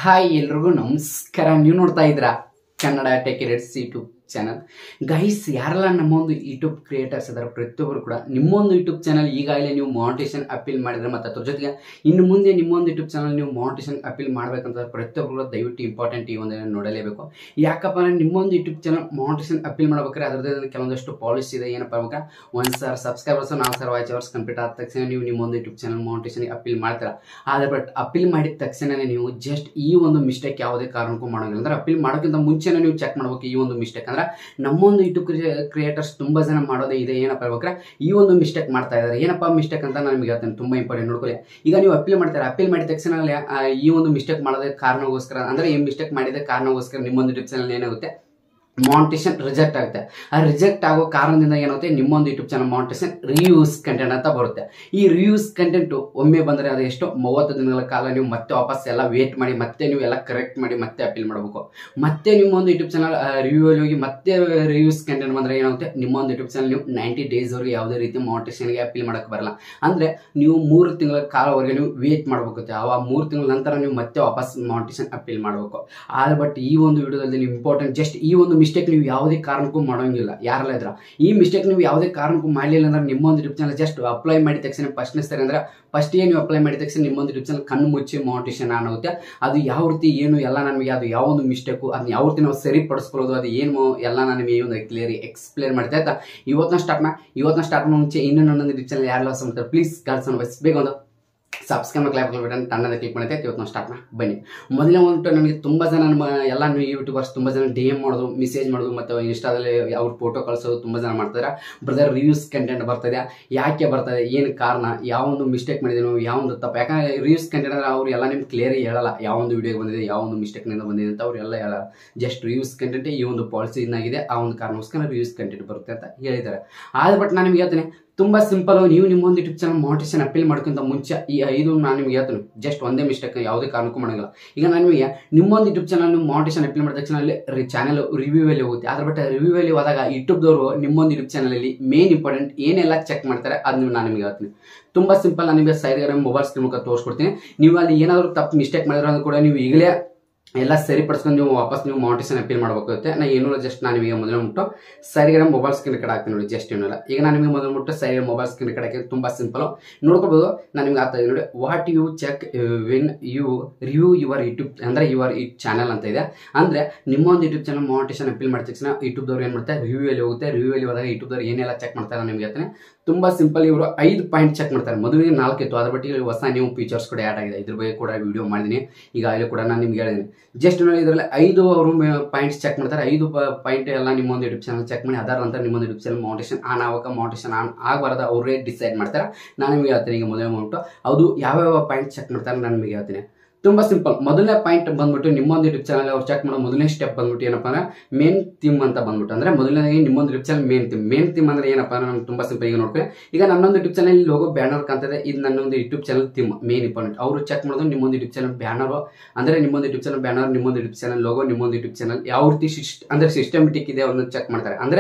hi ಎಲ್ರಿಗೂ ನಮಸ್ಕಾರ ನೀವು ನೋಡ್ತಾ ಇದ್ದೀರಾ Kannada tech rates YouTube channel guys ಯಾರೆಲ್ಲ ನಮ್ಮ ಒಂದು ಯೂಟ್ಯೂಬ್ ಕ್ರಿಯೇಟರ್ಸ್ ಇದ್ದಾರೆ ಪ್ರತಿಯೊಬ್ಬರು ಕೂಡ ನಿಮ್ಮೊಂದು ಯೂಟ್ಯೂಬ್ ಚಾನಲ್ ಈಗಾಗಲೇ ನೀವು ಮಾನಿಟೇಷನ್ ಅಪೀಲ್ ಮಾಡಿದ್ರೆ ಮತ್ತು ಅದ್ರ ಜೊತೆಗೆ ಇನ್ನು ಮುಂದೆ ನಿಮ್ಮೊಂದು ಯೂಟ್ಯೂಬ್ ಚಾನಲ್ ನೀವು ಮಾನಿಟೇಷನ್ ಅಪೀಲ್ ಮಾಡಬೇಕಂತ ಪ್ರತಿಯೊಬ್ಬರು ಕೂಡ ದಯವಿಟ್ಟು ಇಂಪಾರ್ಟೆಂಟ್ ಈ ಒಂದು ನೋಡಲೇಬೇಕು ಯಾಕಪ್ಪ ಅಂದರೆ ನಿಮ್ಮೊಂದು ಯೂಟ್ಯೂಬ್ ಚಾನಲ್ ಮಾನಿಟೇಷನ್ ಅಪೀಲ್ ಮಾಡ್ಬೇಕಾದ್ರೆ ಅದರದ್ದು ಕೆಲವೊಂದಷ್ಟು ಪಾಲಿಸಿ ಇದೆ ಏನಪ್ಪ ಅವಾಗ ಒಂದು ಸರ್ ಸಬ್ಸ್ಕ್ರೈಬರ್ಸ್ ನಾಲ್ಕು ಸರ್ ವಾಚ್ ಅವರ್ಸ್ ಕಂಪ್ಲೀಟ್ ಆದ ತಕ್ಷಣ ನೀವು ನಿಮ್ಮೊಂದು ಯೂಟ್ಯೂಬ್ ಚಾನಲ್ ಮಾನಿಟೇಷನ್ ಅಪೀಲ್ ಮಾಡ್ತೀರಾ ಆದರೆ ಬಟ್ ಅಪೀಲ್ ಮಾಡಿದ ತಕ್ಷಣನೇ ನೀವು ಜಸ್ಟ್ ಈ ಒಂದು ಮಿಸ್ಟೇಕ್ ಯಾವುದೇ ಕಾರಣಕ್ಕೂ ಮಾಡೋಂಗಿಲ್ಲ ಅಂದ್ರೆ ಅಪೀಲ್ ಮಾಡೋಕ್ಕಿಂತ ಮುಂಚೆನೇ ನೀವು ಚೆಕ್ ಮಾಡ್ಬೇಕು ಈ ಒಂದು ಮಿಸ್ಟೇಕ್ ಅಂದ್ರೆ ನಮ್ಮೊಂದು ಯೂಟ್ಯೂಬ್ ಕ್ರಿಯೇಟರ್ಸ್ ತುಂಬಾ ಜನ ಮಾಡೋದೇ ಇದೆ ಏನಪ್ಪ ಹೇಳ್ಬೇಕ್ರೆ ಈ ಒಂದು ಮಿಸ್ಟೇಕ್ ಮಾಡ್ತಾ ಇದ್ದಾರೆ ಏನಪ್ಪ ಮಿಸ್ಟೇಕ್ ಅಂತ ನಾನು ನಿಮಗೆ ಹೇಳ್ತೇನೆ ತುಂಬಾ ಇಂಪಾರ್ಟೆಂಟ್ ನೋಡ್ಕೊಳ್ಳಿ ಈಗ ನೀವು ಅಪೀಲ್ ಮಾಡ್ತಾರೆ ಅಪೀಲ್ ಮಾಡಿದ ತಕ್ಷಣ ಆ, ಈ ಒಂದು ಮಿಸ್ಟೇಕ್ ಮಾಡೋದಕ್ಕೆ ಕಾರಣಗೋಸ್ಕರ ಅಂದ್ರೆ ಈ ಮಿಸ್ಟೇಕ್ ಮಾಡಿದ ಕಾರಣಗೋಸ್ಕರ ನಿಮ್ಮೊಂದು ಯೂಟ್ಯೂಬ್ ಚಾನಲ್ ಏನಾಗುತ್ತೆ ಮಾನಿಟೇಷನ್ ರಿಜೆಕ್ಟ್ ಆಗುತ್ತೆ ಆ ರಿಜೆಕ್ಟ್ ಆಗೋ ಕಾರಣದಿಂದ ಏನಾಗುತ್ತೆ ನಿಮ್ಮೊಂದು YouTube channel monetization reuse content ಅಂತ ಬರುತ್ತೆ ಈ ರಿಯೂಸ್ ಕಂಟೆಂಟ್ ಒಮ್ಮೆ ಬಂದರೆ ಅದು ಎಷ್ಟು ಮೂವತ್ತು ದಿನಗಳ ಕಾಲ ನೀವು ಮತ್ತೆ ವಾಪಸ್ ಎಲ್ಲ ವೇಟ್ ಮಾಡಿ ಮತ್ತೆ ನೀವು ಎಲ್ಲ ಕರೆಕ್ಟ್ ಮಾಡಿ ಮತ್ತೆ ಅಪೀಲ್ ಮಾಡಬೇಕು ಮತ್ತೆ ನಿಮ್ಮೊಂದು ಯೂಟ್ಯೂಬ್ ಚಾನಲ್ ರಿವ್ಯೂ ಅಲ್ಲಿ ಹೋಗಿ ಮತ್ತೆ ರಿವ್ಯೂಸ್ ಕಂಟೆಂಟ್ ಬಂದರೆ ಏನಾಗುತ್ತೆ ನಿಮ್ಮೊಂದು ಯೂಟ್ಯೂಬ್ ಚಾನಲ್ ನೀವು ನೈಂಟಿ ಡೇಸ್ವರೆಗೆ ಯಾವುದೇ ರೀತಿ ಮಾನಿಟೇಷನ್ಗೆ ಅಪೀಲ್ ಮಾಡೋಕ್ಕೆ ಬರಲ್ಲ ಅಂದರೆ ನೀವು ಮೂರು ತಿಂಗಳ ಕಾಲವರೆಗೆ ನೀವು ವೇಟ್ ಮಾಡಬೇಕಾಗುತ್ತೆ ಆ ಮೂರು ತಿಂಗಳ ನಂತರ ನೀವು ಮತ್ತೆ ವಾಪಸ್ ಮಾನಿಟೇಷನ್ ಅಪೀಲ್ ಮಾಡಬೇಕು ಆದ್ರೆ ಬಟ್ ಈ ಒಂದು ವಿಡಿಯೋದಲ್ಲಿ ನೀವು ಇಂಪಾರ್ಟೆಂಟ್ ಜಸ್ಟ್ ಈ ಒಂದು ಮಿಸ್ಟೇಕ್ ನೀವು ಯಾವುದೇ ಕಾರಣಕ್ಕೂ ಮಾಡೋಂಗಿಲ್ಲ ಯಾರೆಲ್ಲ ಇದ್ರ ಈ ಮಿಸ್ಟೇಕ್ ನೀವು ಯಾವುದೇ ಕಾರಣಕ್ಕೂ ಮಾಡಲಿಲ್ಲ ಅಂದ್ರೆ ನಿಮ್ಮೊಂದು ಯೂಟ್ಯೂಬ್ ಚಾನಲ್ ಜಸ್ಟ್ ಅಪ್ಲೈ ಮಾಡಿದ ತಕ್ಷಣ ಪ್ರಶ್ನಿಸ್ತಾರೆ ಅಂದ್ರೆ ಫಸ್ಟಿಗೆ ನೀವು ಅಪ್ಲೈ ಮಾಡಿದ ತಕ್ಷಣ ನಿಮ್ಮೊಂದು ಯೂಟ್ಯೂಬ್ ಚಾನಲ್ ಕಣ್ಣು ಮುಚ್ಚಿ ಮಾನಿಟೇಷನ್ ಆನ್ ಆಗುತ್ತೆ ಅದು ಯಾವ ರೀತಿ ಏನು ಎಲ್ಲ ನಮಗೆ ಅದು ಯಾವ ಒಂದು ಮಿಸ್ಟೇಕು ಅದನ್ನ ಯಾವ ರೀತಿ ನಾವು ಸರಿಪಡಿಸ್ಕೊಳ್ಳೋದು ಅದು ಏನು ಎಲ್ಲ ನಾನು ನಿಮಗೆ ಒಂದು ಕ್ಲಿಯರ್ ಎಕ್ಸ್ಪ್ಲೇನ್ ಮಾಡ್ತಾ ಆಯ್ತಾ ಇವತ್ತಿನ ಸ್ಟಾರ್ಟ್ನ ಇವತ್ತಿನ ಸ್ಟಾರ್ಟ್ ಮುಂಚೆ ಇನ್ನೂ ನನ್ನೊಂದು ಯೂಟ್ಯೂಬ್ ಚಾನಲ್ ಯಾರು ಲಾಸ್ ಮಾಡ್ತಾರೆ ಪ್ಲೀಸ್ ಗಾಲ್ಸನ್ನು ವಯಸ್ಸು ಬೇಗ ಒಂದು ಸಬ್ಸ್ಕ್ರೈಬ್ ಕ್ಲಾಪ್ ಬಟನ್ ತಣ್ಣದ ಕ್ಲಿಕ್ ಮಾಡಿದೆ ಇವತ್ತು ನಾವು ಸ್ಟಾರ್ಟ್ನ ಬನ್ನಿ ಮೊದಲೇ ಒಂದು ನನಗೆ ತುಂಬ ಜನ ನಮ್ಮ ಎಲ್ಲ ಯೂಟ್ಯೂಬರ್ಸ್ ತುಂಬ ಜನ ಡಿ ಎಮ್ ಮಾಡೋದು ಮೆಸೇಜ್ ಮಾಡೋದು ಮತ್ತು ಇನ್ಸ್ಟಾದಲ್ಲಿ ಅವ್ರ ಫೋಟೋ ಕಳಿಸೋದು ತುಂಬ ಜನ ಮಾಡ್ತಾರೆ ಬ್ರದರ್ ರಿವ್ಯೂಸ್ ಕಂಟೆಂಟ್ ಬರ್ತದೆ ಯಾಕೆ ಬರ್ತದೆ ಏನು ಕಾರಣ ಯಾವೊಂದು ಮಿಸ್ಟೇಕ್ ಮಾಡಿದೀನೋ ಯಾವೊಂದು ತಪ್ಪು ಯಾಕಂದ್ರೆ ರಿವ್ಯೂಸ್ ಕಂಟೆಂಟ್ ಅಂದ್ರೆ ಅವ್ರು ಎಲ್ಲ ನಿಮ್ಗೆ ಕ್ಲಿಯರ್ ಹೇಳಲ್ಲ ಯಾವೊಂದು ವಿಡಿಯೋ ಬಂದಿದೆ ಯಾವೊಂದು ಮಿಸ್ಟೇಕ್ನಿಂದ ಬಂದಿದೆ ಅಂತ ಅವ್ರು ಎಲ್ಲ ಹೇಳಲ್ಲ ಜಸ್ಟ್ ರಿವ್ಯೂಸ್ ಕಂಟೆಂಟ್ ಈ ಒಂದು ಪಾಲಿಸಿ ಇನ್ನಾಗಿದೆ ಆ ಒಂದು ಕಾರಣಕ್ಕೋಸ್ಕರ ರಿವ್ಯೂಸ್ ಕಂಟೆಂಟ್ ಬರುತ್ತೆ ಅಂತ ಹೇಳಿದ್ದಾರೆ ಆದ್ರೆ ಬಟ್ ನಾನು ನಿಮ್ಗೆ ಹೇಳ್ತೇನೆ ತುಂಬಾ ಸಿಂಪಲ್ ನೀವು ನಿಮ್ಮೊಂದು ಯೂಟ್ಯೂಬ್ ಚಾನಲ್ ಮಾನಿಟೇಷನ್ ಅಪೀಲ್ ಮಾಡ್ಕೊಂತ ಮುಂಚೆ ಈ ಐದು ನಾನು ನಿಮ್ಗೆ ಹೇಳ್ತೀನಿ ಜಸ್ಟ್ ಒಂದೇ ಮಿಸ್ಟೇಕ್ ಯಾವುದೇ ಕಾರಣಕ್ಕೂ ಮಾಡೋಂಗಿಲ್ಲ ಈಗ ನಾನು ನಿಮಗೆ ನಿಮ್ಮೊಂದು ಯೂಟ್ಯೂಬ್ ಚಾನಲ್ ನೀವು ಮಾನಿಟೇಷನ್ ಅಪೀಲ್ ಮಾಡಿದ ತಕ್ಷಣ ಅಲ್ಲಿ ಚಾನಲ್ ರಿವ್ಯೂ ಅಲ್ಲಿ ಹೋಗುತ್ತೆ ಅದ್ರ ಬಟ್ ರಿವ್ಯೂ ಅಲ್ಲಿ ಹೋದಾಗ ಯೂಟ್ಯೂಬ್ದವರು ನಿಮ್ಮೊಂದು ಯೂಟ್ಯೂಬ್ ಚಾನಲಲ್ಲಿ ಮೇನ್ ಇಂಪಾರ್ಟೆಂಟ್ ಏನೆಲ್ಲ ಚೆಕ್ ಮಾಡ್ತಾರೆ ಅದು ನೀವು ನಾನು ನಿಮಗೆ ಹೇಳ್ತೀನಿ ತುಂಬಾ ಸಿಂಪಲ್ ನಾನು ನಿಮಗೆ ಸೈಡ್ಗೆ ಮೊಬೈಲ್ ಸ್ಕ್ರೀನ್ ಮುಖ ತೋರಿಸ್ಕೊಡ್ತೀನಿ ನೀವು ಅಲ್ಲಿ ಏನಾದರೂ ತಪ್ಪು ಮಿಸ್ಟೇಕ್ ಮಾಡಿರೋ ಕೂಡ ನೀವು ಈಗಲೇ ಎಲ್ಲ ಸರಿಪಡಿಸ್ಕೊಂಡು ನೀವು ವಾಪಸ್ ನೀವು ಮಾನಿಟೇಷನ್ ಅಪೀಲ್ ಮಾಡಬೇಕಾಗುತ್ತೆ ನಾ ಏನೂ ಜಸ್ಟ್ ನಾನು ನಿಮಗೆ ಮೊದಲು ಮುಟ್ಟು ಸರಿಗಡೆ ಮೊಬೈಲ್ ಸ್ಕ್ರೀನ್ ಕಡೆ ಹಾಕ್ತೀನಿ ನೋಡಿ ಜಸ್ಟ್ ಏನಿಲ್ಲ ಈಗ ನಾನು ನಿಮಗೆ ಮೊದಲು ಮುಟ್ಟು ಸರಿ ಮೊಬೈಲ್ ಸ್ಕ್ರೀನ್ ಕಡೆ ಹಾಕಿದ್ರೆ ತುಂಬ ಸಿಂಪಲ್ ನೋಡ್ಕೋಬಹುದು ನಾನು ನಿಮ್ಗೆ ಆಗ್ತಾ ಇದೆ ನೋಡಿ what you check when you review your YouTube ಅಂದ್ರೆ ಯುವರ್ ಈ ಚಾನಲ್ ಅಂತ ಇದೆ ಅಂದ್ರೆ ನಿಮ್ಮೊಂದು ಯೂಟ್ಯೂಬ್ ಚಾನಲ್ ಮಾನಿಟೇಷನ್ ಅಪೀಲ್ ಮಾಡಿದ ತಕ್ಷಣ ಯೂಟ್ಯೂಬ್ದವ್ರು ಏನು ಮಾಡ್ತಾರೆ ರಿವ್ಯೂ ಅಲ್ಲಿ ಹೋಗುತ್ತೆ ರಿವ್ಯೂ ಅಲ್ಲಿ ಹೋದಾಗ ಯೂಟ್ಯೂಬ್ದವ್ರು ಏನೆಲ್ಲ ಚೆಕ್ ಮಾಡ್ತಾರೆ ನಾನು ನಿಮ್ಗೆ ಹೇಳ್ತೇನೆ ತುಂಬಾ ಸಿಂಪಲ್ ಇವರು ಐದು ಪಾಯಿಂಟ್ ಚೆಕ್ ಮಾಡ್ತಾರೆ ಮೊದಲಿಗೆ ನಾಲ್ಕು ಇತ್ತು ಅದ್ರ ಬಟ್ಟಿಗೆ ಹೊಸ ನೀವು ಫೀಚರ್ಸ್ ಕೂಡ ಆ್ಯಡ್ ಆಗಿದೆ ಇದ್ರ ಬಗ್ಗೆ ಕೂಡ ವಿಡಿಯೋ ಮಾಡಿದ್ದೀನಿ ಈಗಾಗಲೇ ಕೂಡ ನಾನು ನಿಮ್ಗೆ ಹೇಳಿದ್ದೀನಿ ಜಸ್ಟ್ ನೋಡಿ ಇದರಲ್ಲಿ ಐದು ಅವರು ಪಾಯಿಂಟ್ಸ್ ಚೆಕ್ ಮಾಡ್ತಾರೆ ಐದು ಪಾಯಿಂಟ್ ಎಲ್ಲ ನಿಮ್ಮೊಂದು ಯೂಟ್ಯೂಬ್ ಚಾನಲ್ ಚೆಕ್ ಮಾಡಿ ಅದರ ನಂತರ ನಿಮ್ಮೊಂದು ಯೂಟ್ಯೂಬ್ ಚಾನಲ್ ಮೌಂಟೇಶನ್ ಆನ್ ಆವಾಗ ಮೌಂಟೇಶನ್ ಆನ್ ಆಗಬಾರ್ದು ಅವರೇ ಡಿಸೈಡ್ ಮಾಡ್ತಾರೆ ನಾನು ನಿಮಗೆ ಹೇಳ್ತೀನಿ ಈಗ ಮೊದಲೇ ಮಾಡ್ಬಿಟ್ಟು ಅದು ಯಾವ್ಯಾವ ಪಾಯಿಂಟ್ ಚೆಕ್ ಮಾಡ್ತಾರೆ ನಾನು ನಿಮಗೆ ಹೇಳ್ತೀನಿ ತುಂಬಾ ಸಿಂಪಲ್ ಮೊದಲನೇ ಪಾಯಿಂಟ್ ಬಂದ್ಬಿಟ್ಟು ನಿಮ್ಮೊಂದು ಯೂಟ್ಯೂಬ್ ಚಾನಲ್ ಅವ್ರು ಚೆಕ್ ಮಾಡೋ ಮೊದಲನೇ ಸ್ಟೆಪ್ ಬಂದ್ಬಿಟ್ಟು ಏನಪ್ಪ ಅಂದ್ರೆ ಮೇನ್ ಥೀಮ್ ಅಂತ ಬಂದ್ಬಿಟ್ಟು ಅಂದ್ರೆ ಮೊದಲನೇ ನಿಮ್ಮೊಂದು YouTube channel main theme main theme ಅಂದ್ರೆ ಏನಪ್ಪ ಅಂದ್ರೆ ನಮ್ಗೆ ತುಂಬಾ ಸಿಂಪಲ್ ಈಗ ನೋಡ್ಕೊಳ್ಳಿ ಈಗ ನನ್ನೊಂದು ಯೂಟ್ಯೂಬ್ ಚಾನಲ್ ಲೋಗೋ ಬ್ಯಾನರ್ ಕಾಣ್ತದೆ ಇದು ನನ್ನೊಂದು YouTube channel theme main important ಅವರು ಚೆಕ್ ಮಾಡೋದು ನಿಮ್ಮೊಂದು ಯೂಟ್ಯೂಬ್ ಚಾನಲ್ ಬ್ಯಾನರ್ ಅಂದ್ರೆ ನಿಮ್ಮೊಂದು ಯೂಟ್ಯೂಬ್ ಚಾನಲ್ ಬ್ಯಾನರ್ ನಿಮ್ಮೊಂದು ಯೂಟ್ಯೂಬ್ ಚಾನಲ್ ಲೋಗೋ ನಿಮ್ಮೊಂದು ಯೂಟ್ಯೂಬ್ ಚಾನಲ್ ಯಾವ ರೀತಿ ಶಿಸ್ಟ್ ಅಂದ್ರೆ ಸಿಸ್ಟಮೆಟಿಕ್ ಇದೆ ಅವ್ರನ್ನ ಚೆಕ್ ಮಾಡ್ತಾರೆ ಅಂದ್ರೆ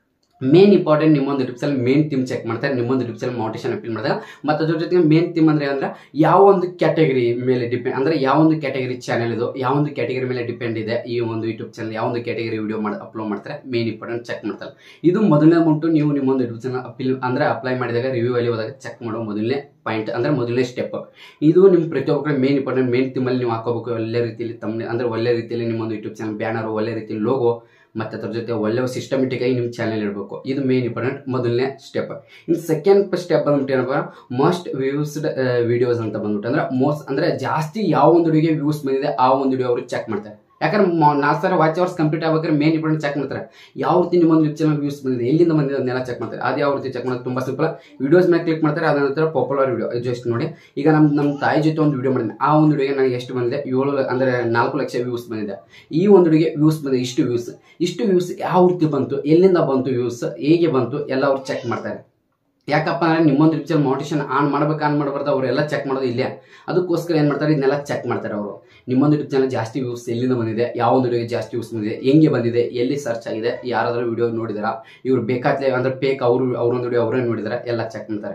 ಮೇನ್ ಇಂಪಾರ್ಟೆಂಟ್ ನಿಮ್ಮೊಂದು YouTube channel main theme check ಮಾಡ್ತಾರೆ ನಿಮ್ಮೊಂದು ಯೂಟ್ಯೂಬ್ ಚಾನಲ್ ಮೋಟಿವೇಶನ್ ಅಪೀಲ್ ಮಾಡಿದಾಗ ಮತ್ತು ಅದ್ರ ಜೊತೆಗೆ ಮೇನ್ ಥೀಮ್ ಅಂದ್ರೆ ಅಂದ್ರೆ ಯಾವ ಒಂದು ಕ್ಯಾಟಗರಿ ಮೇಲೆ ಡಿಪೆಂಡ್ ಅಂದ್ರೆ ಯಾವ ಒಂದು ಕ್ಯಾಟಗರಿ ಚಾನಲ್ ಇದು ಯಾವ ಒಂದು ಕ್ಯಾಟಗರಿ ಮೇಲೆ ಡಿಪೆಂಡ್ ಇದೆ ಈ ಒಂದು ಯೂಟ್ಯೂಬ್ ಚಾನಲ್ ಯಾವ ಒಂದು ಕ್ಯಾಟಗರಿ ವಿಡಿಯೋ ಮಾಡಿ ಅಪ್ಲೋಡ್ ಮಾಡ್ತಾರೆ ಮೇನ್ ಇಂಪಾರ್ಟೆಂಟ್ ಚೆಕ್ ಮಾಡ್ತಾರೆ ಇದು ಮೊದಲನೇ ಉಂಟು ನೀವು ನಿಮ್ಮೊಂದು ಯೂಟ್ಯೂಬ್ ಚಾನಲ್ ಅಪೀಲ್ ಅಂದ್ರೆ ಅಪ್ಲೈ ಮಾಡಿದಾಗ ರಿವ್ಯೂ ಅಲ್ಲಿ ಹೋದಾಗ ಚೆಕ್ ಮಾಡೋ ಮೊದಲನೇ ಪಾಯಿಂಟ್ ಅಂದ್ರೆ ಮೊದಲನೇ ಸ್ಟೆಪ್ ಇದು ನಿಮ್ಮ ಪ್ರತಿಯೊಬ್ಬರ ಮೇನ್ ಇಂಪಾರ್ಟೆಂಟ್ ಮೇನ್ ಥೀಮಲ್ಲಿ ನೀವು ಹಾಕೋಬೇಕು ಒಳ್ಳೆ ರೀತಿಯಲ್ಲಿ ತಮ್ಮ ಅಂದ್ರೆ ಒಳ್ಳೆ ರೀತಿಯಲ್ಲಿ ನಿಮ್ಮೊಂದು ಯೂಟ್ಯೂಬ್ ಚಾನಲ್ ಬ್ಯಾನರ್ ಒಳ್ಳೆ ರೀತಿಯಲ್ಲಿ ಲೋಗೋ ಮತ್ತು ಅದ್ರ ಜೊತೆ ಒಳ್ಳೆ ಸಿಸ್ಟಮೆಟಿಕ್ ಆಗಿ ನಿಮ್ಮ ಚಾನಲ್ ಇರಬೇಕು ಇದು ಮೇನ್ ಇಂಪಾರ್ಟೆಂಟ್ ಮೊದಲನೇ ಸ್ಟೆಪ್ ಇನ್ನು ಸೆಕೆಂಡ್ ಸ್ಟೆಪ್ ಬಂದ್ಬಿಟ್ಟು ಏನಪ್ಪ ಮೋಸ್ಟ್ ವ್ಯೂಸ್ಡ್ ವಿಡಿಯೋಸ್ ಅಂತ ಬಂದ್ಬಿಟ್ಟು ಅಂದ್ರೆ ಮೋಸ್ಟ್ ಅಂದ್ರೆ ಜಾಸ್ತಿ ಯಾವ ಒಂದು ವಿಡಿಯೋಗೆ ವ್ಯೂಸ್ ಬಂದಿದೆ ಆ ಒಂದು ವಿಡಿಯೋ ಅವರು ಚೆಕ್ ಮಾಡ್ತಾರೆ ಯಾಕಂದ್ರೆ ನಾಲ್ಕು ಸಾವಿರ ವಾಚ್ ಅವರ್ಸ್ ಕಂಪ್ಲೀಟ್ ಆಗ್ಬೇಕಾದ್ರೆ ಮೇನ್ ಇಂಪಾರ್ಟೆಂಟ್ ಚೆಕ್ ಮಾಡ್ತಾರೆ ಯಾವ ರೀತಿ ನಿಮ್ಮೊಂದು ಯೂಟ್ಯೂಬ್ ಚಾನಲ್ ವ್ಯೂಸ್ ಬಂದಿದೆ ಎಲ್ಲಿಂದ ಬಂದಿದೆ ಅದನ್ನೆಲ್ಲ ಚೆಕ್ ಮಾಡ್ತಾರೆ ಅದು ಯಾವ ರೀತಿ ಚೆಕ್ ಮಾಡೋದು ತುಂಬ ಸಿಂಪಲ್ ವಿಡಿಯೋಸ್ ಮೇಲೆ ಕ್ಲಿಕ್ ಮಾಡ್ತಾರೆ ಅದ ನಂತರ ಪಾಪ್ಯುಲರ್ ವಿಡಿಯೋ ಜಸ್ಟ್ ನೋಡಿ ಈಗ ನಮ್ಮ ನಮ್ಮ ತಾಯಿ ಜೊತೆ ಒಂದು ವಿಡಿಯೋ ಮಾಡಿದೆ ಆ ಒಂದು ವಿಡಿಯೋಗೆ ನನಗೆ ಎಷ್ಟು ಬಂದಿದೆ ಏಳು ಅಂದರೆ ನಾಲ್ಕು ಲಕ್ಷ ವ್ಯೂಸ್ ಬಂದಿದೆ ಈ ಒಂದು ವಿಡಿಯೋಗೆ ವ್ಯೂಸ್ ಬಂದಿದೆ ಇಷ್ಟು ವ್ಯೂಸ್ ಇಷ್ಟು ವ್ಯೂಸ್ ಯಾವ ರೀತಿ ಬಂತು ಎಲ್ಲಿಂದ ಬಂತು ವ್ಯೂಸ್ ಹೇಗೆ ಬಂತು ಎಲ್ಲ ಅವ್ರು ಚೆಕ್ ಮಾಡ್ತಾರೆ ಯಾಕಪ್ಪ ಅಂದ್ರೆ ನಿಮ್ಮೊಂದು ಯೂಟ್ಯೂಬ್ ಚಾನಲ್ ಮೋಟಿವೇಶನ್ ಆನ್ ಮಾಡ್ಬೇಕು ಆನ್ ಮಾಡಬಾರ್ದು ಅವರೆಲ್ಲ ಚೆಕ್ ಮಾಡೋದು ಇಲ್ಲೇ ಅದಕ್ಕೋಸ್ಕರ ಏನು ಮಾಡ್ತಾರೆ ಇದನ್ನೆಲ್ಲ ಚೆಕ್ ಮಾಡ್ತಾರೆ ಅವರು ನಿಮ್ಮೊಂದು ಯೂಟ್ಯೂಬ್ ಚಾನಲ್ ಜಾಸ್ತಿ ವ್ಯೂಸ್ ಎಲ್ಲಿಂದ ಬಂದಿದೆ ಯಾವ ಒಂದು ವಿಡಿಯೋಗೆ ಜಾಸ್ತಿ ವ್ಯೂಸ್ ಬಂದಿದೆ ಹೆಂಗೆ ಬಂದಿದೆ ಎಲ್ಲಿ ಸರ್ಚ್ ಆಗಿದೆ ಯಾರಾದರೂ ವಿಡಿಯೋ ನೋಡಿದಾರ ಇವ್ರು ಬೇಕಾದ್ರೆ ಅಂದ್ರೆ ಪೇಕ್ ಅವರು ಅವ್ರೊಂದು ವಿಡಿಯೋ ಅವರೇ ನೋಡಿದಾರ ಎಲ್ಲ ಚೆಕ್ ಮಾಡ್ತಾರೆ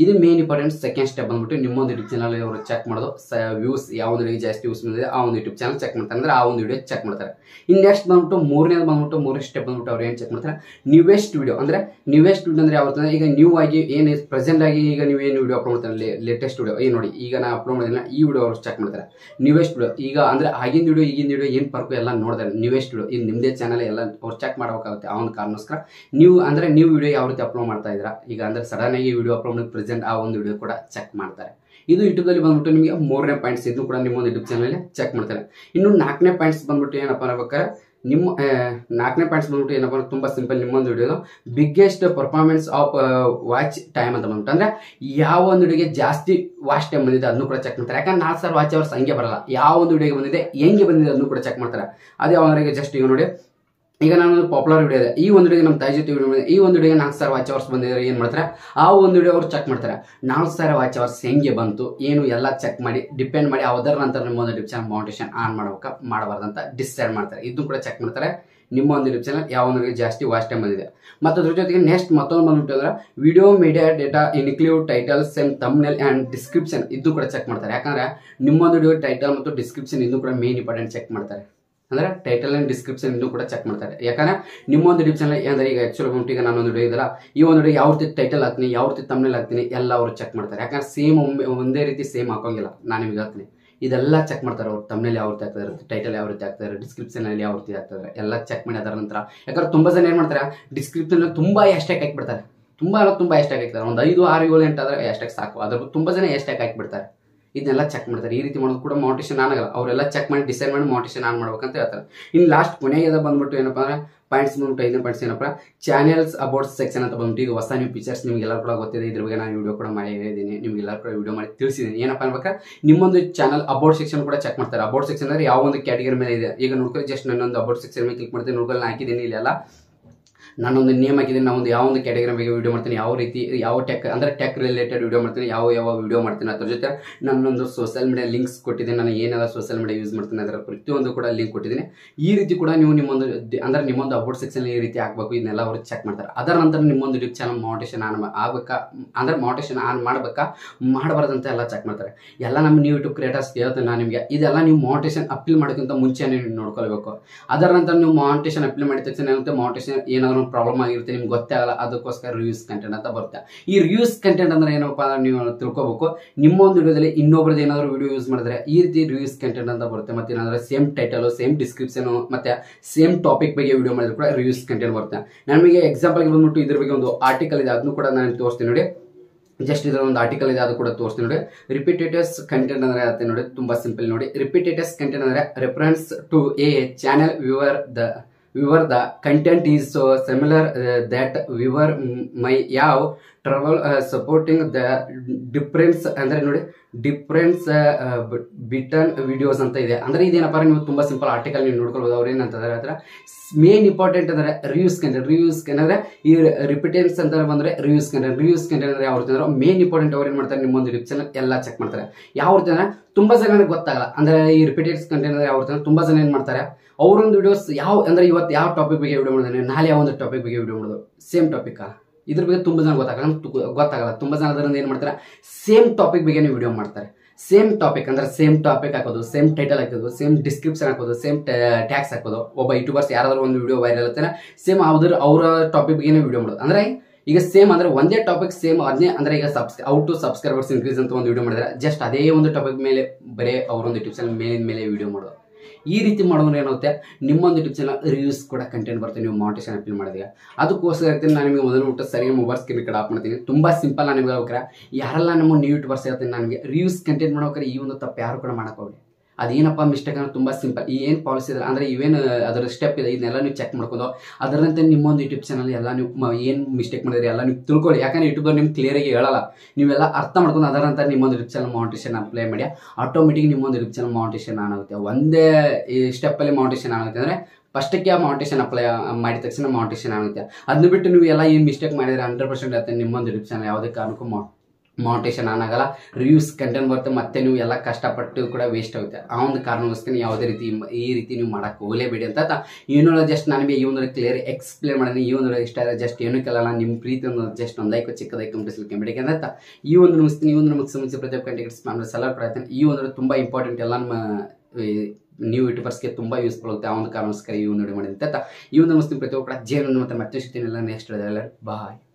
ಇದು ಮೇನ್ ಇಂಪಾರ್ಟೆಂಟ್ ಸೆಕೆಂಡ್ ಸ್ಟೆಪ್ ಬಂದ್ಬಿಟ್ಟು ನಿಮ್ಮೊಂದು ಯೂಟ್ಯೂಬ್ ಚಾನಲ್ ಅವರು ಚೆಕ್ ಮಾಡೋದು ವ್ಯೂಸ್ ಯಾವ ಒಂದು ವಿಡಿಯೋ ಜಾಸ್ತಿ ವ್ಯೂಸ್ ಬಂದಿದೆ ಆ ಒಂದು ಯೂಟ್ಯೂಬ್ ಚಾನಲ್ ಚೆಕ್ ಮಾಡ್ತಾರೆ ಅಂದ್ರೆ ಆ ಒಂದು ವಿಡಿಯೋ ಚೆಕ್ ಮಾಡ್ತಾರೆ ಇನ್ನು ನೆಕ್ಸ್ಟ್ ಬಂದ್ಬಿಟ್ಟು ಮೂರನೇದು ಬಂದ್ಬಿಟ್ಟು ಮೂರನೇ ಸ್ಟೆಪ್ ಬಂದ್ಬಿಟ್ಟು ಅವ್ರು ಏನು ಚೆಕ್ ಮಾಡ್ತಾರೆ ನ್ಯೂವೆಸ್ಟ್ ವಿಡಿಯೋ ಅಂದ್ರೆ ನ್ಯೂವೆಸ್ಟ್ ವಿಡಿಯೋ ಅಂದ್ರೆ ಯಾವತ್ತಂದ್ರೆ ಈಗ ನ್ಯೂ ಆಗಿ ಏನು ಪ್ರೆಸೆಂಟ್ ಆಗಿ ಈಗ ನೀವು ಏನು ವಿಡಿಯೋ ಅಪ್ಲೋಡ್ ಮಾಡ್ತಾರೆ ಲೇಟೆಸ್ಟ್ ವಿಡಿಯೋ ಏನು ನೋಡಿ ಈಗ ನಾ ಅಪ್ಲೋಡ್ ಮಾಡಿದ್ರೆ ಈ ವಿಡಿಯೋ ಅವ್ರು ಚೆಕ್ ಮಾಡ್ತಾರೆ ನ್ಯೂವೆಸ್ಟ್ ವಿಡಿಯೋ ಈಗ ಅಂದ್ರೆ ಆಗಿನ ವಿಡಿಯೋ ಈಗಿನ ವಿಡಿಯೋ ಏನು ಪರ್ಕು ಎಲ್ಲ ನೋಡ್ತಾರೆ ನ್ಯೂವೆಸ್ಟ್ ವಿಡಿಯೋ ಇದು ನಿಮ್ಮದೇ ಚಾನಲ್ ಎಲ್ಲ ಅವ್ರು ಚೆಕ್ ಮಾಡಬೇಕಾಗುತ್ತೆ ಆ ಒಂದು ಕಾರಣಕ್ಕೋಸ್ಕರ ನೀವು ಅಂದ್ರೆ ನೀವು ವಿಡಿಯೋ ಯಾವ ರೀತಿ ಅಪ್ಲೋಡ್ ಮಾಡ್ತಾ ಇದ್ದೀರಾ ಈಗ ಅಂದ್ರೆ ಸಡನ್ ಆಗಿ ವಿಡಿಯೋ ಅಪ್ಲೋಡ್ ಮಾಡಿ ಪ್ರೆಸೆಂಟ್ ಆ ಒಂದು ವಿಡಿಯೋ ಕೂಡ ಚೆಕ್ ಮಾಡ್ತಾರೆ ಇದು ಯೂಟ್ಯೂಬಲ್ಲಿ ಬಂದ್ಬಿಟ್ಟು ನಿಮಗೆ ಮೂರನೇ ಪಾಯಿಂಟ್ಸ್ ಇದು ಕೂಡ ನಿಮ್ಮ ಒಂದು ಯೂಟ್ಯೂಬ್ ಚಾನಲ್ ಚೆಕ್ ಮಾಡ್ತಾರೆ ಇನ್ನು ನಾಲ್ಕನೇ ಪಾಯಿಂಟ್ಸ್ ಬಂದ್ಬಿಟ್ಟು ಏನಪ್ಪ ಅನ್ಬೇಕಾದ್ರೆ ನಿಮ್ಮ ಆ, ನಾಲ್ಕನೇ ಪಾಯಿಂಟ್ಸ್ ಬಂದ್ಬಿಟ್ಟು ಏನಪ್ಪ ಅಂದ್ರೆ ತುಂಬಾ ಸಿಂಪಲ್ ನಿಮ್ಮೊಂದು video biggest performance of watch time ಅಂತ ಬಂದ್ಬಿಟ್ಟು ಅಂದ್ರೆ ಯಾವ ಒಂದು ವಿಡಿಯೋಗೆ ಜಾಸ್ತಿ ವಾಚ್ ಟೈಮ್ ಬಂದಿದೆ ಅದನ್ನು ಕೂಡ ಚೆಕ್ ಮಾಡ್ತಾರೆ ಯಾಕಂದ್ರೆ ನಾಲ್ಕು ಸಾವಿರ ವಾಚ್ ಅವರ್ಸ್ ಹಂಗೆ ಬರಲ್ಲ ಯಾವ ಒಂದು ವಿಡಿಯೋಗೆ ಬಂದಿದೆ ಹೆಂಗೆ ಬಂದಿದೆ ಅದನ್ನು ಕೂಡ ಚೆಕ್ ಮಾಡ್ತಾರೆ ಅದೇ ಅವರಿಗೆ ಜಸ್ಟ್ ಈಗ ನೋಡಿ ಈಗ ನಾನು ಒಂದು ಪಾಪ್ಯುಲರ್ ವಿಡಿಯೋ ಇದೆ ಈ ಒಂದು ವಿಡಿಯೋ ನಮ್ಮ ತಾಯಿ ಜೊತೆ ವಿಡಿಯೋ ಈ ಒಂದು ವಿಡಿಯೋಗೆ ನಾಲ್ಕು ಸಾವಿರ ವಾಚ್ ಅವರ್ಸ್ ಬಂದಿದ್ದಾರೆ ಏನು ಮಾಡ್ತಾರೆ ಆ ಒಂದು ವಿಡಿಯೋ ಅವ್ರು ಚೆಕ್ ಮಾಡ್ತಾರೆ ನಾಲ್ಕು ಸಾವಿರ ವಾಚ್ ಅವರ್ಸ್ ಹೆಂಗೆ ಬಂತು ಏನು ಎಲ್ಲ ಚೆಕ್ ಮಾಡಿ ಡಿಪೆಂಡ್ ಮಾಡಿ ಅದರ ನಂತರ ನಿಮ್ಮ ಒಂದು ಯೂಟ್ಯೂಬ್ ಚಾನಲ್ ಮೌಂಟೇಶನ್ ಆನ್ ಮಾಡ್ಬೇಕಾ ಮಾಡಬಾರ್ದಂತ ಡಿಸೈಡ್ ಮಾಡ್ತಾರೆ ಇದನ್ನು ಕೂಡ ಚೆಕ್ ಮಾಡ್ತಾರೆ ನಿಮ್ಮ ಒಂದು ಯೂಟ್ಯೂಬ್ ಚಾನಲ್ ಯಾವ ಒಂದು ಜಾಸ್ತಿ ವಾಚ್ ಟೈಮ್ ಬಂದಿದೆ ಮತ್ತು ಅದ್ರ ಜೊತೆಗೆ ನೆಕ್ಸ್ಟ್ ಮತ್ತೊಂದು ಬಂದ್ಬಿಟ್ಟು ಅಂದ್ರೆ video media data include title same thumbnail and description ಇದು ಕೂಡ ಚೆಕ್ ಮಾಡ್ತಾರೆ ಯಾಕಂದ್ರೆ ನಿಮ್ಮೊಂದು ವಿಡಿಯೋ ಟೈಟಲ್ ಮತ್ತು ಡಿಸ್ಕ್ರಿಪ್ಷನ್ ಇದು ಕೂಡ ಮೇನ್ ಇಂಪಾರ್ಟೆಂಟ್ ಚೆಕ್ ಮಾಡ್ತಾರೆ ಅಂದ್ರೆ ಟೈಟಲ್ ಅಂಡ್ ಡಿಸ್ಕ್ರಿಪ್ಷನ್ ಇದು ಕೂಡ ಚೆಕ್ ಮಾಡ್ತಾರೆ ಯಾಕಂದ್ರೆ ನಿಮ್ಮೊಂದು ಯೂಟ್ಯೂಬ್ ಚಾನಲ್ ಅಂದ್ರೆ ಈಗ ಆಕ್ಚುಲಿ ಬಂದ್ಬಿಟ್ಟು ಈಗ ನಾನೊಂದು ವಿಡಿಯೋ ಇದಲ್ಲ ಈ ಒಂದು ವಿಡಿಯೋ ಯಾವ ರೀತಿ ಟೈಟಲ್ ಹಾಕ್ತೀನಿ ಯಾವ ರೀತಿ ತಮ್ಮನೇಲಿ ಹಾಕ್ತೀನಿ ಎಲ್ಲ ಅವರು ಚೆಕ್ ಮಾಡ್ತಾರೆ ಯಾಕಂದ್ರೆ ಸೇಮ್ ಒಂದೇ ರೀತಿ ಸೇಮ್ ಹಾಕೋಂಗಿಲ್ಲ ನಾನು ನಿಮ್ಗೆ ಹೇಳ್ತೀನಿ ಇದೆಲ್ಲ ಚೆಕ್ ಮಾಡ್ತಾರೆ ಅವ್ರು ತಮ್ಮನೇಲಿ ಯಾವ ರೀತಿ ಆಗ್ತಾರೆ ಟೈಟಲ್ ಯಾವ ರೀತಿ ಆಗ್ತಾರೆ ಡಿಸ್ಕ್ರಿಪ್ಷನ್ ಅಲ್ಲಿ ಯಾವ ರೀತಿ ಆಗ್ತಾರೆ ಎಲ್ಲ ಚೆಕ್ ಮಾಡಿ ಅದರ ನಂತರ ಯಾಕಂದ್ರೆ ತುಂಬಾ ಜನ ಏನ್ ಮಾಡ್ತಾರೆ ಡಿಸ್ಕ್ರಿಪ್ಷನ್ ತುಂಬಾ ಎಷ್ಟಾಗಿ ಹಾಕ್ಬಿಡ್ತಾರೆ ತುಂಬಾ ಅಂದ್ರೆ ತುಂಬಾ ಎಷ್ಟಾಗಿ ಹಾಕ್ತಾರೆ ಒಂದು ಐದು ಆರು ಏಳು ಎಂಟು ಆದ್ರೆ ಎಷ್ಟಾಗಿ ಸಾಕು ಅದ್ರ ತುಂಬಾ ಜನ ಎಷ್ಟಾಗಿ ಹಾಕ್ಬಿಡ್ತಾರೆ ಇದನ್ನೆಲ್ಲ ಚೆಕ್ ಮಾಡ್ತಾರೆ ಈ ರೀತಿ ಮಾಡೋದು ಕೂಡ ಮೌಂಟೇಶನ್ ಆನ್ ಆಗಲ್ಲ ಅವರೆಲ್ಲ ಚೆಕ್ ಮಾಡಿ ಡಿಸೈಡ್ ಮಾಡಿ ಮೌಂಟೇಶನ್ ಆನ್ ಮಾಡ್ಬೇಕಂತ ಹೇಳ್ತಾರೆ ಇನ್ನು ಲಾಸ್ಟ್ ಕೊನೆಗೆ ಬಂದ್ಬಿಟ್ಟು ಏನಪ್ಪಾ ಅಂದ್ರೆ ಪಾಯಿಂಟ್ಸ್ ಬಂದ್ಬಿಟ್ಟು ಐದನೇ ಪಾಯಿಂಟ್ಸ್ ಏನಪ್ಪ ಚಾನೆಲ್ಸ್ ಅಬೌಟ್ ಸೆಕ್ಷನ್ ಅಂತ ಬಂದ್ಬಿಟ್ಟು ಈಗ ಹೊಸ ನೀವು ಫೀಚರ್ಸ್ ನಿಮ್ಗೆಲ್ಲ ಕೂಡ ಗೊತ್ತಿದೆ ಇದ್ರ ಬಗ್ಗೆ ನಾನು ವಿಡಿಯೋ ಕೂಡ ಮಾಡಿ ಹೇಳಿದ್ದೀನಿ ನಿಮ್ಗೆಲ್ಲ ಕೂಡ ವಿಡಿಯೋ ಮಾಡಿ ತಿಳಿಸಿದ್ದೀನಿ ಏನಪ್ಪ ಅನ್ಬೇಕಾ ನಿಮ್ಮೊಂದು ಚಾನಲ್ ಅಬೌಟ್ ಸೆಕ್ಷನ್ ಕೂಡ ಚೆಕ್ ಮಾಡ್ತಾರೆ ಅಬೌಟ್ ಸೆಕ್ಷನ್ ಅಂದ್ರೆ ಯಾವ ಒಂದು ಕ್ಯಾಟಗರಿ ಮೇಲೆ ಇದೆ ಈಗ ನೋಡ್ಕೊಳ್ಳಿ ಜಸ್ಟ್ ನನ್ನೊಂದು ಅಬೌಟ್ ಸೆಕ್ಷನ್ ಮೇಲೆ ಕ್ಲಿಕ್ ಮಾಡ್ತೀನಿ ನೋಡ್ಕೊಳ್ಳಿ ನಾನು ಹಾಕಿದ್ದೀನಿ ಇಲ್ಲೆಲ್ಲ ನಾನೊಂದು ನೇಮ್ ಹಾಕಿದ್ದೀನಿ ನಾನು ಒಂದು ಯಾವ ಒಂದು ಕ್ಯಾಟಗರಿ ಬಗ್ಗೆ ವಿಡಿಯೋ ಮಾಡ್ತೀನಿ ಯಾವ ರೀತಿ ಯಾವ ಟೆಕ್ ಅಂದ್ರೆ ಟೆಕ್ ರಿಲೇಟೆಡ್ ವಿಡಿಯೋ ಮಾಡ್ತೀನಿ ಯಾವ ಯಾವ ವಿಡಿಯೋ ಮಾಡ್ತೀನಿ ಅದ್ರ ಜೊತೆ ನನ್ನೊಂದು ಸೋಷಿಯಲ್ ಮೀಡಿಯಾ ಲಿಂಕ್ಸ್ ಕೊಟ್ಟಿದ್ದೀನಿ ನಾನು ಏನೆಲ್ಲ ಸೋಷಿಯಲ್ ಮೀಡಿಯಾ ಯೂಸ್ ಮಾಡ್ತೀನಿ ಅದರ ಪ್ರತಿಯೊಂದು ಕೂಡ ಲಿಂಕ್ ಕೊಟ್ಟಿದ್ದೀನಿ ಈ ರೀತಿ ಕೂಡ ನೀವು ನಿಮ್ಮೊಂದು ದಿ- ಅಂದ್ರೆ ನಿಮ್ಮೊಂದು ಅಬೌಟ್ ಸೆಕ್ಷನ್ ಈ ರೀತಿ ಹಾಕ್ಬೇಕು ಇದನ್ನೆಲ್ಲ ಅವರು ಚೆಕ್ ಮಾಡ್ತಾರೆ ಅದರ ನಂತರ ನಿಮ್ಮೊಂದು ಯೂಟ್ಯೂಬ್ ಚಾನಲ್ ಮೌಂಟೇಶನ್ ಆನ್ ಆಗ್ಬೇಕಾ ಅಂದ್ರೆ ಮೌಂಟೇಶನ್ ಆನ್ ಮಾಡ್ಬೇಕಾ ಮಾಡಬಾರ್ದಂತ ಎಲ್ಲ ಚೆಕ್ ಮಾಡ್ತಾರೆ ಎಲ್ಲ ನಮ್ಮ ನೀವು ಯೂಟ್ಯೂಬ್ ಕ್ರಿಯೇಟರ್ಸ್ ಹೇಳ್ತೇನೆ ನಾನು ನಿಮಗೆ ಇದೆಲ್ಲ ನೀವು ಮೌಂಟೇಶನ್ ಅಪ್ಲೀಲ್ ಮಾಡೋಕ್ಕಿಂತ ಮುಂಚೆ ನೀವು ನೋಡ್ಕೊಳ್ಬೇಕು ಅದರ ನಂತರ ನೀವು ಮೌಂಟೇಶನ್ ಅಪ್ಲೈ ಮಾಡಿದ ತಕ್ಷಣ ಏನಾಗುತ್ತೆ ಮೌಂಟೇಶನ್ ಏನಾದ್ರು ಪ್ರಾಬ್ಲಮ್ ಆಗಿರುತ್ತೆ ನಿಮ್ಗೆ ಗೊತ್ತೇ ಆಗಲ್ಲ ಅದಕ್ಕೋಸ್ಕರ ರಿವ್ಯೂಸ್ ಕಂಟೆಂಟ್ ಅಂತ ಬರುತ್ತೆ ಈ ರಿವ್ಯೂಸ್ ಕಂಟೆಂಟ್ ಅಂದ್ರೆ ಏನಪ್ಪ ಅಂದ್ರೆ ನೀವು ತಿಳ್ಕೊಬೇಕು ನಿಮ್ಮ ಒಂದು ವಿಡಿಯೋದಲ್ಲಿ ಇನ್ನೊಬ್ರದ್ದು ಏನಾದ್ರು ವಿಡಿಯೋ ಯೂಸ್ ಮಾಡಿದ್ರೆ ಈ ರೀತಿ ರಿವ್ಯೂಸ್ ಕಂಟೆಂಟ್ ಅಂತ ಬರುತ್ತೆ ಮತ್ತೆ ಏನಾದ್ರೆ ಸೇಮ್ ಟೈಟಲ್ ಸೇಮ್ ಡಿಸ್ಕ್ರಿಪ್ಷನ್ ಮತ್ತೆ ಸೇಮ್ ಟಾಪಿಕ್ ಬಗ್ಗೆ ವಿಡಿಯೋ ಮಾಡಿದ್ರೆ ಕೂಡ ರಿವ್ಯೂಸ್ ಕಂಟೆಂಟ್ ಬರುತ್ತೆ ನಮಗೆ ಎಕ್ಸಾಂಪಲ್ಗೆ ಬಂದ್ಬಿಟ್ಟು ಇದ್ರ ಬಗ್ಗೆ ಒಂದು ಆರ್ಟಿಕಲ್ ಇದೆ ಅದನ್ನು ಕೂಡ ನಾನು ತೋರಿಸ್ತೀನಿ ನೋಡಿ ಜಸ್ಟ್ ಇದರ ಒಂದು ಆರ್ಟಿಕಲ್ ಇದೆ ಅದು ಕೂಡ ತೋರಿಸ್ತೀನಿ ನೋಡಿ ರಿಪಿಟೇಟಸ್ ಕಂಟೆಂಟ್ ಅಂದ್ರೆ ಆಗುತ್ತೆ ನೋಡಿ ತುಂಬಾ ಸಿಂಪಲ್ ನೋಡಿ ರಿಪಿಟೇಟಸ್ ಕಂಟೆಂಟ್ ಅಂದ್ರೆ reference to a channel viewer the viewer the content is so similar that viewer my ಯಾವ ಟ್ರಬಲ್ ಸಪೋರ್ಟಿಂಗ್ ದ ಡಿಫ್ರೆನ್ಸ್ ಅಂದ್ರೆ ನೋಡಿ ಡಿಫ್ರೆನ್ಸ್ ಬಿಟನ್ ವಿಡಿಯೋಸ್ ಅಂತ ಇದೆ ಅಂದ್ರೆ ಇದೇನಪ್ಪ ಅಂದ್ರೆ ನೀವು ತುಂಬಾ ಸಿಂಪಲ್ ಆರ್ಟಿಕಲ್ ನೀವು ನೋಡ್ಕೊಳ್ಬೋದು ಅವ್ರು ಏನಂತಂದ್ರೆ ಹತ್ರ ಮೇನ್ ಇಂಪಾರ್ಟೆಂಟ್ ಅಂದ್ರೆ ರಿವ್ಯೂಸ್ ಕಂಟೆಂಟ್ ರಿವ್ಯೂಸ್ ಅಂದ್ರೆ ಈ ರಿಪಿಟೆನ್ಸ್ ಅಂತ ಬಂದ್ರೆ ರಿವ್ಯೂಸ್ ಕಂಟೆಂಟ್ ರಿವ್ಯೂಸ್ ಕಂಟೆಂಟ್ ಅಂದ್ರೆ ಯಾವ ರೀತಿ ಅಂದ್ರೆ ಮೇನ್ ಇಂಪಾರ್ಟೆಂಟ್ ಅವ್ರು ಏನ್ ಮಾಡ್ತಾರೆ ನಿಮ್ಮೊಂದು ಯೂಟ್ಯೂಬ್ ಚಾನಲ್ ಎಲ್ಲ ಚೆಕ್ ಮಾಡ್ತಾರೆ ಯಾವ ರೀತಿ ಅಂದ್ರೆ ತುಂಬಾ ಜನ ಗೊತ್ತಾಗಲ್ಲ ಅಂದ್ರೆ ಈ ರಿಪಿಟೆಡ್ಸ್ ಕಂಟೆಂಟ್ ಅಂದ್ರೆ ಯಾವ ರೀತಿ ಅಂದ್ರೆ ತುಂಬಾ ಜನ ಏನ್ ಮಾಡ್ತಾರೆ ಅವರೊಂದು ವಿಡಿಯೋಸ್ ಯಾವ ಅಂದ್ರೆ ಇವತ್ತು ಯಾವ ಟಾಪಿಕ್ ಬಗ್ಗೆ ವಿಡಿಯೋ ಮಾಡಿದ್ರೆ ನಾಳೆ ಯಾವ ಒಂದು ಟಾಪಿಕ್ ಬಗ್ಗೆ ವಿಡಿಯೋ ಮಾಡೋದು ಸೇಮ್ ಟಾಪಿಕ್ ಇದ್ರ ಬಗ್ಗೆ ತುಂಬಾ ಜನ ಗೊತ್ತಾಗಲ್ಲ ತು- ಗೊತ್ತಾಗಲ್ಲ ತುಂಬಾ ಜನ ಅದರಿಂದ ಏನ್ ಮಾಡ್ತಾರೆ ಸೇಮ್ ಟಾಪಿಕ್ ಬಗ್ಗೆ ವಿಡಿಯೋ ಮಾಡ್ತಾರೆ ಸೇಮ್ ಟಾಪಿಕ್ ಅಂದ್ರೆ ಸೇಮ್ ಟಾಪಿಕ್ ಹಾಕೋದು ಸೇಮ್ ಟೈಟಲ್ ಹಾಕೋದು ಸೇಮ್ ಡಿಸ್ಕ್ರಿಪ್ಷನ್ ಹಾಕೋದು ಸೇಮ್ ಟ್ಯಾಕ್ಸ್ ಹಾಕೋದು ಒಬ್ಬ ಯೂಟ್ಯೂಬರ್ಸ್ ಯಾರಾದ್ರೂ ಒಂದು ವಿಡಿಯೋ ವೈರಲ್ ಆಗುತ್ತೆ ಸೇಮ್ ಅವ್ರ ಅವರ ಟಾಪಿಕ್ ಬಗ್ಗೆ ವಿಡಿಯೋ ಮಾಡೋದು ಅಂದ್ರೆ ಈಗ ಸೇಮ್ ಅಂದ್ರೆ ಒಂದೇ ಟಾಪಿಕ್ ಸೇಮ್ ಅದನ್ನೇ ಅಂದ್ರೆ ಈಗ ಸಬ್ಸ್ ಔ ಟು ಸಬ್ಸ್ಕ್ರೈಬರ್ಸ್ ಇನ್ಕ್ರೀಸ್ ಅಂತ ಒಂದು ವಿಡಿಯೋ ಮಾಡಿದ್ರೆ ಜಸ್ಟ್ ಅದೇ ಒಂದು ಟಾಪಿಕ್ ಮೇಲೆ ಬರೇ ಅವರೊಂದು ಯೂಟ್ಯೂಬ್ ಚಾನಲ್ ಮೇಲಿನ ಮೇಲೆ ವಿಡಿಯೋ ಮಾಡೋದು ಈ ರೀತಿ ಮಾಡೋದ್ರೆ ಏನಾಗುತ್ತೆ ನಿಮ್ಮೊಂದು ಯೂಟ್ಯೂಬ್ ಚಾನಲ್ ರಿವ್ಯೂಸ್ ಕೂಡ ಕಂಟೆಂಟ್ ಬರುತ್ತೆ ನೀವು ಮೌಂಟೇಶನ್ ಅಪ್ಲೈ ಮಾಡಿದಾಗ ಅದಕ್ಕೋಸ್ಕರ ಹೇಳ್ತೀನಿ ನಾನು ನಿಮಗೆ ಮೊದಲು ಬಿಟ್ಟು ಸರಿ ಮೊಬೈಲ್ ಸ್ಕ್ರೀನ್ ಕಡೆ ಆಫ್ ಮಾಡ್ತೀನಿ ತುಂಬಾ ಸಿಂಪಲ್ ನಾನು ನಿಮ್ಗೆ ಹೇಳ್ಬೇಕಾರೆ ಯಾರೆಲ್ಲ ನಮ್ಮ ನ್ಯೂ ಯೂಟ್ಯೂಬರ್ಸ್ ಹೇಳ್ತೀನಿ ನನಗೆ ರಿವ್ಯೂಸ್ ಕಂಟೆಂಟ್ ಮಾಡ್ಬೇಕಾರೆ ಈ ಒಂದು ತಪ್ಪು ಯಾರು ಕೂಡ ಮಾಡೋಕ್ಕೋಗಿ ಅದೇನಪ್ಪ ಮಿಸ್ಟೇಕ್ ಅಂದ್ರೆ ತುಂಬಾ ಸಿಂಪಲ್ ಈ ಏನು ಪಾಲಿಸಿ ಇದೆ ಅಂದ್ರೆ ಇವೇನು ಅದರ ಸ್ಟೆಪ್ ಇದೆ ಇದನ್ನೆಲ್ಲ ನೀವು ಚೆಕ್ ಮಾಡ್ಕೊಂಡು ಅದರಂತೆ ನಿಮ್ಮೊಂದು ಯೂಟ್ಯೂಬ್ ಚಾನಲ್ ಎಲ್ಲ ನೀವು ಮ- ಏನ್ ಮಿಸ್ಟೇಕ್ ಮಾಡಿದ್ರಿ ಎಲ್ಲ ನೀವು ತಿಳ್ಕೊಳ್ಳಿ ಯಾಕಂದ್ರೆ ಯೂಟ್ಯೂಬ್ ನಿಮ್ಗೆ ಕ್ಲಿಯರ್ ಆಗಿ ಹೇಳಲ್ಲ ನೀವೆಲ್ಲ ಅರ್ಥ ಮಾಡ್ಕೊಂಡು ಅದರಂತೆ ನಿಮ್ಮೊಂದು ಯೂಟ್ಯೂಬ್ ಚಾನಲ್ ಮೌಂಟೇಶನ್ ಅಪ್ಲೈ ಮಾಡಿ ಆಟೋಮೆಟಿಕ್ ನಿಮ್ಮೊಂದು ಯೂಟ್ಯೂಬ್ ಚಾನಲ್ ಮೌಂಟೇಶನ್ ಆನ್ ಆಗುತ್ತೆ ಒಂದೇ ಈ ಸ್ಟೆಪ್ ಅಲ್ಲಿ ಮೌಂಟೇಶನ್ ಆಗುತ್ತೆ ಅಂದ್ರೆ ಫಸ್ಟಕ್ಕೆ ಆ ಮೌಂಟೇಶನ್ ಅಪ್ಲೈ ಮಾಡಿದ ತಕ್ಷಣ ಮೌಂಟೇಶನ್ ಆಗುತ್ತೆ ಅದನ್ನ ಬಿಟ್ಟು ನೀವು ಎಲ್ಲ ಏನು ಮಿಸ್ಟೇಕ್ ಮಾಡಿದ್ರೆ ಹಂಡ್ರೆಡ್ ಪರ್ಸೆಂಟ್ ಆಗುತ್ತೆ ನಿಮ್ಮೊಂದು ಯೂಟ್ಯೂಬ್ ಚಾನಲ್ ಯಾವುದೇ ಕಾರಣಕ್ಕೂ ಮಾನಿಟೇಷನ್ ಆನ್ ಆಗಲ್ಲ ರಿವ್ಯೂಸ್ ಕಂಟೆಂಟ್ ಬರುತ್ತೆ ಮತ್ತೆ ನೀವು ಎಲ್ಲ ಕಷ್ಟಪಟ್ಟು ಕೂಡ ವೇಸ್ಟ್ ಆಗುತ್ತೆ ಆ ಒಂದು ಕಾರಣಕ್ಕೋಸ್ಕರ ಯಾವುದೇ ರೀತಿ ಈ ರೀತಿ ನೀವು ಮಾಡಕ್ಕೆ ಹೋಗಲೇಬೇಡಿ ಅಂತ ಏನೋ ಜಸ್ಟ್ ನನಗೆ ಈ ಒಂದು ಕ್ಲಿಯರ್ ಎಕ್ಸ್ಪ್ಲೇನ್ ಮಾಡಿದ್ರೆ ಈ ಒಂದು ಇಷ್ಟ ಆದರೆ ಜಸ್ಟ್ ಏನಕ್ಕೆಲ್ಲ ನಿಮ್ಮ ಪ್ರೀತಿ ಒಂದು ಜಸ್ಟ್ ಒಂದೈಕು ಚಿಕ್ಕದೈಕು ಕಂಪ್ಲಿಸ್ಲಿಕ್ಕೆ ಅಂತ ಈ ಒಂದು ಮುಗಿಸ್ತೀನಿ ಈ ಒಂದು ನಮಗೆ ಸಂಬಂಧಿಸಿ ಪ್ರತಿ ಒಬ್ಬ ಕಂಟೆಂಟ್ಸ್ ಮಾಡಿದ್ರೆ ಸಲ ಕೊಡ್ತೀನಿ ಈ ಒಂದು ತುಂಬ ಇಂಪಾರ್ಟೆಂಟ್ ಎಲ್ಲ ನಮ್ಮ ನೀವು ಯೂಟ್ಯೂಬರ್ಸ್ಗೆ ತುಂಬ ಯೂಸ್ಫುಲ್ ಆಗುತ್ತೆ ಆ ಒಂದು ಕಾರಣಕ್ಕೋಸ್ಕರ ಈ ಒಂದು ವಿಡಿಯೋ ಮಾಡಿದಂತ ಈ ಒಂದು ಮುಸ್ಲಿಂ ಪ್ರತಿ ಒಬ್ಬ ಜೇನು ಮತ್ತೆ ಮತ್ತೆ ಸಿಗ್ತೀನಿ ಎಲ್ಲ ನೆಕ್ಸ್ಟ್ ಬಾಯ್